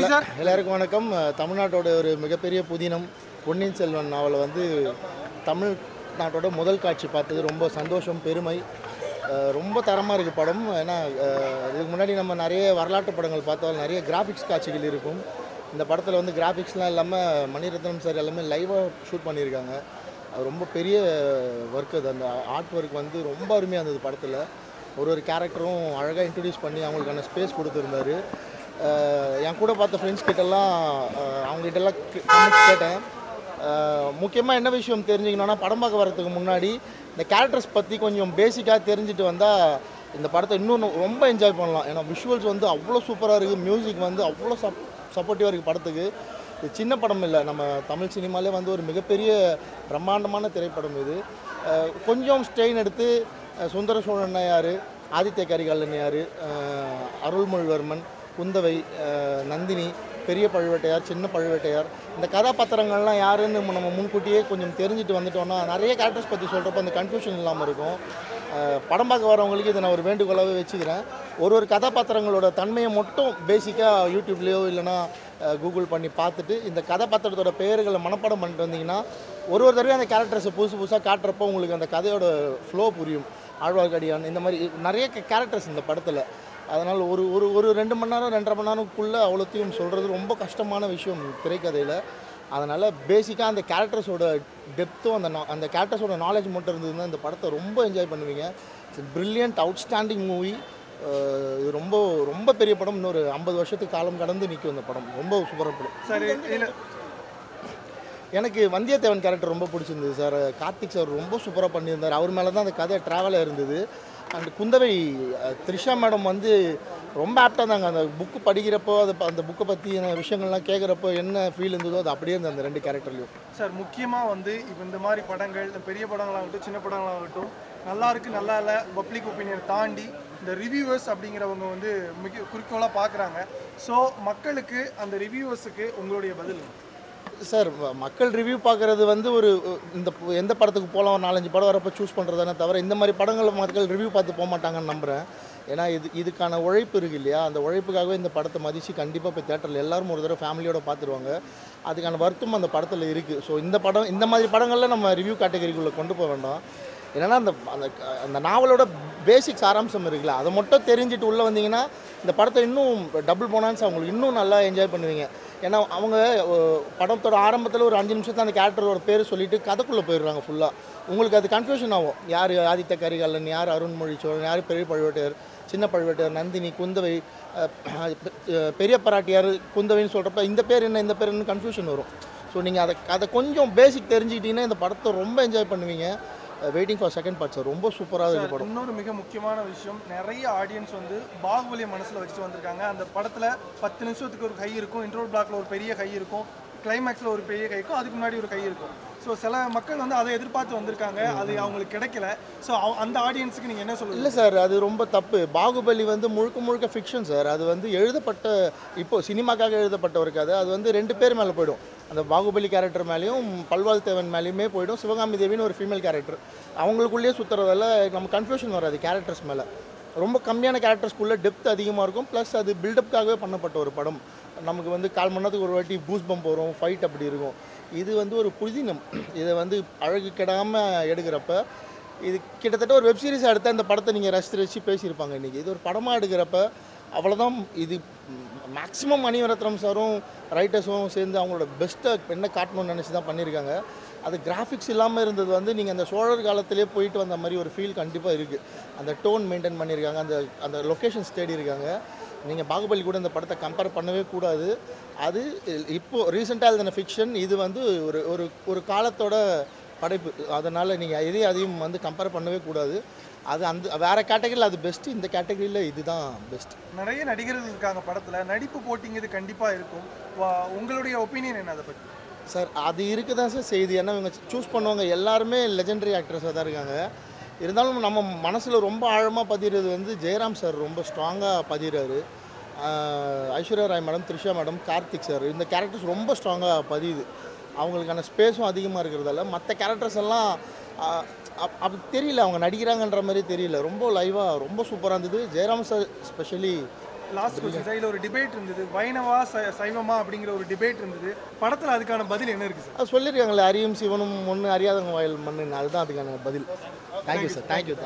எப்படி சார் எல்லாருக்கும் வணக்கம் அஹ், தமிழ்நாட்டோட ஒரு மிகப்பெரிய புதினம் பொன்னியின் செல்வன் நாவலை வந்து தமிழ்நாட்டோட முதல் காட்சி பார்த்தது ரொம்ப சந்தோஷம் பெருமை அஹ், ரொம்ப தரமாக இருக்குது படம் ஏன்னா அஹ், இதுக்கு முன்னாடி நம்ம நிறைய வரலாற்று படங்கள் பார்த்தோம் நிறைய கிராஃபிக்ஸ் காட்சிகள் இருக்கும் இந்த படத்தில் வந்து கிராஃபிக்ஸ்லாம் இல்லாமல் மணிரத்னம் சார் எல்லாமே லைவாக ஷூட் பண்ணியிருக்காங்க அது ரொம்ப பெரிய ஒர்க் அது அந்த ஆர்ட் ஒர்க் வந்து ரொம்ப அருமையாக இருந்தது படத்தில் ஒரு ஒரு கேரக்டரும் அழகாக இன்ட்ரடியூஸ் பண்ணி அவங்களுக்கான ஸ்பேஸ் கொடுத்துருந்தாரு அஹ் என் கூட பார்த்த ஃப்ரெண்ட்ஸ் கிட்டலாம் அஹ் அவங்ககிட்டலாம் கமெண்ட்ஸ் கேட்டேன் முக்கியமாக என்ன விஷயம் தெரிஞ்சுக்கணுன்னா படம் பார்க்க வரதுக்கு முன்னாடி இந்த கேரக்டர்ஸ் பற்றி கொஞ்சம் பேசிக்காக தெரிஞ்சுட்டு வந்தால் இந்த படத்தை இன்னும் ரொம்ப என்ஜாய் பண்ணலாம் ஏன்னா விஷுவல்ஸ் வந்து அவ்வளோ சூப்பராக இருக்குது மியூசிக் வந்து அவ்வளோ சப் சப்போர்ட்டிவாக இருக்குது படத்துக்கு இது சின்ன படம் இல்லை நம்ம தமிழ் சினிமாலே வந்து ஒரு மிகப்பெரிய பிரம்மாண்டமான திரைப்படம் இது அஹ் கொஞ்சம் ஸ்ட்ரெயின் எடுத்து அஹ் சுந்தர சோழன் யார் ஆதித்ய கரிகாலன் யார் அருள்மொழிவர்மன் குந்தவை அஹ் நந்தினி பெரிய பழுவேட்டையார் சின்ன பழுவேட்டையார் இந்த கதாபாத்திரங்கள்லாம் யாருன்னு நம்ம முன்கூட்டியே கொஞ்சம் தெரிஞ்சுட்டு வந்துட்டோம்னா நிறைய கேரக்டர்ஸ் பற்றி சொல்கிறப்ப அந்த கன்ஃபியூஷன் இல்லாமல் இருக்கும் அஹ் படம் பார்க்க வரவங்களுக்கு இதை நான் ஒரு வேண்டுகோளாகவே வச்சுக்கிறேன் ஒரு ஒரு கதாபாத்திரங்களோட தன்மையை மட்டும் பேசிக்காக யூடியூப்லேயோ இல்லைனா அஹ் கூகுள் பண்ணி பார்த்துட்டு இந்த கதாபாத்திரத்தோட பெயர்களை மனப்பாடம் பண்ணிட்டு வந்தீங்கன்னா ஒரு ஒரு தடவையும் அந்த கேரக்டர்ஸை புதுசு புதுசாக காட்டுறப்போ உங்களுக்கு அந்த கதையோட ஃப்ளோ புரியும் ஆழ்வார்க்கடியான் இந்த மாதிரி நிறைய கேரக்டர்ஸ் இந்த படத்தில் அதனால் ஒரு ஒரு ஒரு ரெண்டு மணி நேரம் ரெண்டரை மணி நேரம்க்குள்ளே அவ்வளோத்தையும் சொல்கிறது ரொம்ப கஷ்டமான விஷயம் திரைக்கதையில் அதனால் பேசிக்காக அந்த கேரக்டர்ஸோட டெப்த்தும் அந்த na- அந்த கேரக்டர்ஸோட நாலேஜ் மட்டும் இருந்ததுன்னா இந்த படத்தை ரொம்ப என்ஜாய் பண்ணுவீங்க இட்ஸ் பிரில்லியன்ட் அவுட்ஸ்டாண்டிங் மூவி இது ரொம்ப ரொம்ப பெரிய படம் இன்னொரு ஐம்பது வருஷத்துக்கு காலம் கடந்து நிற்கும் இந்த படம் ரொம்ப சூப்பராக படம் சார் இதில் எனக்கு வந்தியத்தேவன் கேரக்டர் ரொம்ப பிடிச்சிருந்தது சார் கார்த்திக் சார் ரொம்ப சூப்பராக பண்ணியிருந்தார் அவர் மேலே தான் அந்த கதை ட்ராவலாக இருந்தது அண்ட் குந்தவை அஹ், த்ரிஷா மேடம் வந்து ரொம்ப ஆப்டாக இருந்தாங்க அந்த புக்கு படிக்கிறப்போ அது ப- அந்த புக்கை பற்றின விஷயங்கள்லாம் கேட்குறப்போ என்ன ஃபீல் இருந்ததோ அது அப்படியே இருந்தது அந்த ரெண்டு கேரக்டர்லையும் சார் முக்கியமாக வந்து இப்போ இந்த மாதிரி படங்கள் இந்த பெரிய படங்களாகட்டும் சின்ன படங்களாகட்டும் நல்லா இருக்கு நல்லா இல்லை பப்ளிக் ஒப்பீனியன் தாண்டி இந்த ரிவ்யூவர்ஸ் அப்படிங்கிறவங்க வந்து மிக குறிக்கோளாக பார்க்குறாங்க ஸோ மக்களுக்கு அந்த ரிவ்யூவர்ஸுக்கு உங்களுடைய பதில் சார் ம- மக்கள் ரிவ்யூ பார்க்குறது வந்து ஒரு அஹ், இந்த ப- எந்த படத்துக்கு போகலாம் ஒரு நாலஞ்சு படம் வரப்போ சூஸ் பண்ணுறதானே தவிர இந்த மாதிரி படங்களை மக்கள் ரிவ்யூ பார்த்து போக மாட்டாங்கன்னு நம்புகிறேன் ஏன்னா இது இதுக்கான உழைப்பு இருக்கு இல்லையா அந்த உழைப்புக்காகவே இந்த படத்தை மதித்து கண்டிப்பாக போய் தேட்டரில் எல்லாரும் ஒரு தடவை ஃபேமிலியோட பார்த்துருவாங்க அதுக்கான வருத்தம் அந்த படத்தில் இருக்குது ஸோ இந்த படம் இந்த மாதிரி படங்களில் நம்ம ரிவ்யூ கேட்டகரிக்குள்ளே கொண்டு போக வேண்டாம் ஏன்னா அந்த அந்த அந்த நாவலோட பேசிக் சாராம்சம் இருக்குல்ல அதை மட்டும் தெரிஞ்சுட்டு உள்ளே வந்தீங்கன்னா இந்த படத்தை இன்னும் டபுள் போனான்ஸ் அவங்களுக்கு இன்னும் நல்லா என்ஜாய் பண்ணுவீங்க ஏன்னா அவங்க அஹ், படத்தோட ஆரம்பத்தில் ஒரு அஞ்சு நிமிஷத்துல அந்த கேரக்டரோட பேர் சொல்லிட்டு கதைக்குள்ளே போயிடுறாங்க ஃபுல்லாக உங்களுக்கு அது கன்ஃபியூஷன் ஆகும் யார் ஆதித்த கரிகாலன் யார் அருண்மொழி சோழன் யார் பெரிய பழுவேட்டையர் சின்ன பழுவேட்டையர் நந்தினி குந்தவை அஹ், அஹ், பெரிய பராட்டியார் குந்தவைன்னு சொல்கிறப்ப இந்த பேர் என்ன இந்த பேர் என்ன கன்ஃபியூஷன் வரும் ஸோ நீங்கள் அதை அதை கொஞ்சம் பேசிக் தெரிஞ்சுக்கிட்டீங்கன்னா இந்த படத்தை ரொம்ப என்ஜாய் பண்ணுவீங்க waiting for second part sir ரொம்ப சூப்பராக இருக்கு படம் இன்னொரு மிக முக்கியமான விஷயம் நிறைய ஆடியன்ஸ் வந்து பாகுபலியை மனசில் வச்சுட்டு வந்திருக்காங்க அந்த படத்தில் பத்து நிமிஷத்துக்கு ஒரு கை இருக்கும் இன்ட்ரோல் பிளாக்ல ஒரு பெரிய கை இருக்கும் கிளைமேக்ஸில் ஒரு பெரிய கை இருக்கும் அதுக்கு முன்னாடி ஒரு கை இருக்கும் ஸோ சில மக்கள் வந்து அதை எதிர்பார்த்து வந்திருக்காங்க அது அவங்களுக்கு கிடைக்கல ஸோ அந்த ஆடியன்ஸுக்கு நீங்கள் என்ன சொல்லுங்க இல்லை சார் அது ரொம்ப தப்பு பாகுபலி வந்து முழுக்க முழுக்க ஃபிக்ஷன் சார் அது வந்து எழுதப்பட்ட இப்போ சினிமாக்காக எழுதப்பட்ட ஒரு கதை அது வந்து ரெண்டு பேர் மேலே போயிடும் அந்த பாகுபலி கேரக்டர் மேலேயும் பல்வாள் தேவன் மேலேயுமே போயிடும் சிவகாமி தேவின்னு ஒரு ஃபீமேல் கேரக்டர் அவங்களுக்குள்ளேயே சுற்றுறதால நம்ம கன்ஃபியூஷன் வராது கேரக்டர்ஸ் மேலே ரொம்ப கம்மியான கேரக்டர்ஸ்குள்ளே டெப்த் அதிகமாக இருக்கும் ப்ளஸ் அது பில்டப்காகவே பண்ணப்பட்ட ஒரு படம் நமக்கு வந்து கால் மணி நேரத்துக்கு ஒரு வாட்டி பூஸ் பம்ப் வரும் ஃபைட் அப்படி இருக்கும் இது வந்து ஒரு புதினம் இதை வந்து அழகு கெடாமல் எடுக்கிறப்ப இது கிட்டத்தட்ட ஒரு வெப் சீரிஸ் எடுத்த இந்த படத்தை நீங்கள் ரசித்து ரசித்து பேசியிருப்பாங்க இன்றைக்கி இது ஒரு படமாக எடுக்கிறப்ப அவ்வளோதான் இது மேக்ஸிமம் மணிரத்னம் சாரும் ரைட்டர்ஸும் சேர்ந்து அவங்களோட பெஸ்ட்டை என்ன காட்டணும்னு நினச்சி தான் பண்ணியிருக்காங்க அது கிராஃபிக்ஸ் இல்லாமல் இருந்தது வந்து நீங்கள் அந்த சோழர் காலத்திலே போயிட்டு வந்த மாதிரி ஒரு ஃபீல் கண்டிப்பாக இருக்குது அந்த டோன் மெயின்டைன் பண்ணியிருக்காங்க அந்த அந்த லொக்கேஷன்ஸ் தேடி இருக்காங்க நீங்கள் பாகுபலி கூட இந்த படத்தை கம்பேர் பண்ணவே கூடாது அது இப்போது ரீசெண்டாக எழுதின ஃபிக்ஷன் இது வந்து ஒரு ஒரு ஒரு காலத்தோட படைப்பு அதனால் நீங்கள் எதையும் அதையும் வந்து கம்பேர் பண்ணவே கூடாது அது அந்த வேறு கேட்டகரியில் அது பெஸ்ட்டு இந்த கேட்டகரியில் இதுதான் பெஸ்ட் நிறைய நடிகர்கள் இருக்காங்க படத்தில் நடிப்பு போட்டிங்கிறது கண்டிப்பாக இருக்கும் வா- உங்களுடைய ஒப்பீனியன் என்ன அதை பற்றி சார் அது இருக்கு தான் சார் செய்தி ஏன்னா இவங்க சூஸ் பண்ணுவாங்க எல்லாருமே லெஜெண்டரி ஆக்ட்ரஸாக தான் இருக்காங்க இருந்தாலும் நம்ம மனசில் ரொம்ப ஆழமாக பதிகிறது வந்து ஜெயராம் சார் ரொம்ப ஸ்ட்ராங்காக பதிகிறாரு ஆஹ் Aishwarya Rai madam Trisha madam Karthik sir இந்த கேரக்டர்ஸ் ரொம்ப ஸ்ட்ராங்காக பதியுது அவங்களுக்கான ஸ்பேஸும் அதிகமாக இருக்கிறதால மற்ற கேரக்டர்ஸ் எல்லாம் ஆஹ் அப்- அப்படி தெரியல அவங்க நடிக்கிறாங்கன்ற மாதிரி தெரியல ரொம்ப லைவாக ரொம்ப சூப்பராக இருந்தது Jayaram sir specially last question sir இதில் ஒரு டிபேட் இருந்தது வைணவா ச- சைவமா அப்படிங்கிற ஒரு டிபேட் இருந்தது படத்தில் அதுக்கான பதில் என்ன இருக்குது சார் அது சொல்லியிருக்காங்களே அரியும் சிவனும் ஒன்று அறியாதவங்க வாயில் மண்ணுன்னு அதுதான் அதுக்கான பதில் தேங்க்யூ சார் தேங்க்யூ